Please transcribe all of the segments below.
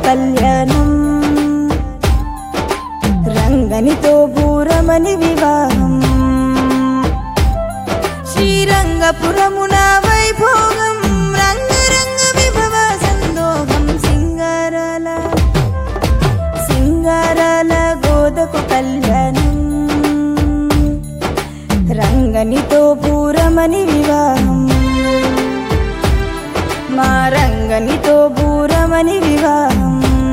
కళ్యాణం రంగనితో బూరమని వివాహం శ్రీరంగపురమున వైభోగం రంగరంగ విభవ సందోహం సింగారాల సింగారాల గోదకు కళ్యాణం రంగనితో బూరమని వివాహం మా రంగనితో బూరమని వివాహం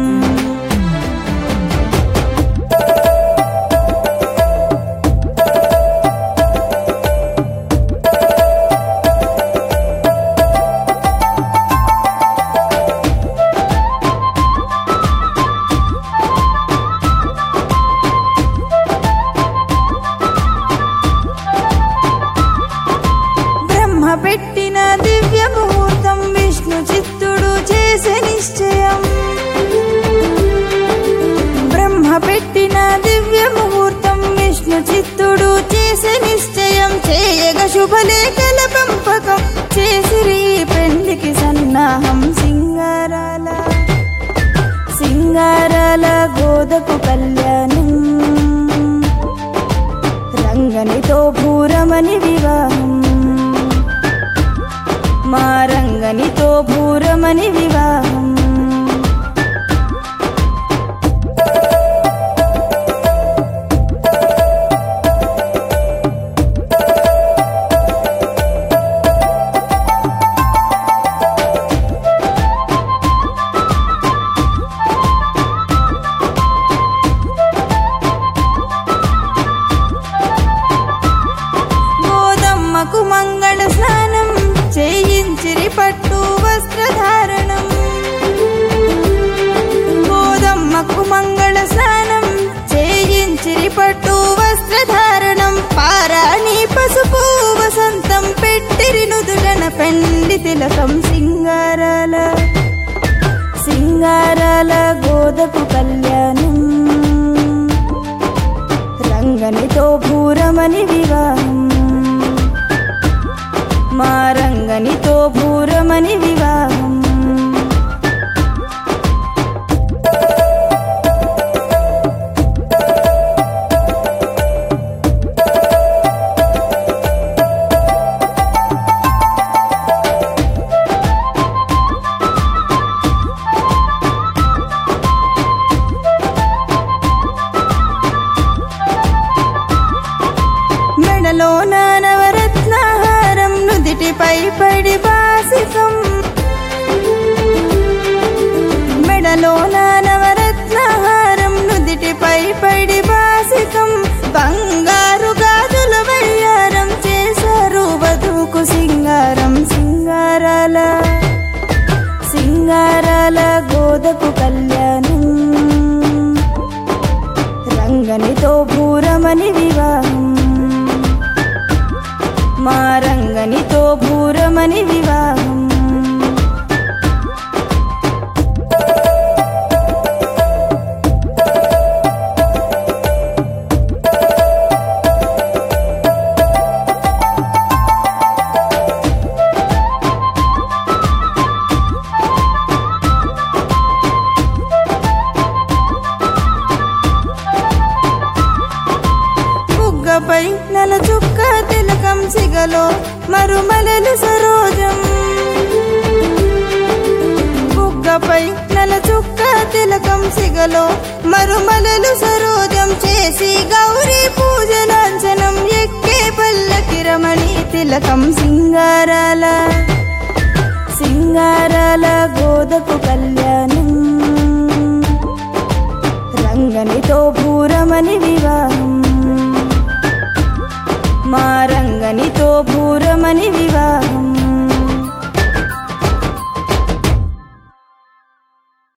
బ్రహ్మ పెట్టిన దివ్య ముహూర్తం విష్ణు చిత్తుడు చేసే నిశ్చయం బ్రహ్మ పెట్టిన దివ్య ముహూర్తం విష్ణు చిత్తుడు చేసే నిశ్చయం చేయగ శుభలేఖల పంపకం చేసిరి పెళ్లికి సన్నాహం సింగారాల సింగారాల గోదకు కళ్యాణం రంగనితో భూరమని వివాహం మా రంగనితో భూరమని వివాహం గోదమ్మకు మంగళ స్నానం చేయించిరి పట్టు వస్త్రధారణం గోదమ్మకు మంగళ స్నానం చేయించిరి పట్టు వస్త్రధారణం పారాణి పసుపు వసంతం పెట్టిరి నుదులన పెండి తిలకం సింగారాల సింగారాల గోదకు కళ్యాణం రంగనితో భూరమని వివాహం మా రంగనితో భూరమని వివాహం మెడలో నవరత్నహారం నుదిటిపై పడి బాసికం మెడలో నవరత్నహారం నుదిటిపై పడి బాసికం బంగారు గాజుల వయ్యారం చేశారు వధువుకు సింగారం సింగారాల సింగారాల గోదకు కళ్యాణం రంగనితో భూరమని వివాహం మా రంగనితో భూరమని వివాహం బుగ్గపై నల చుక్క తిలకం సిగలో మరుమలలు సరోజం బుగ్గపై నల చుక్క తిలకం సిగలో మరుమలలు సరోజం చేసి గౌరీ పూజ లాంఛనం ఎక్కే పల్లకి రమణి తిలకం సింగారాల సింగారాల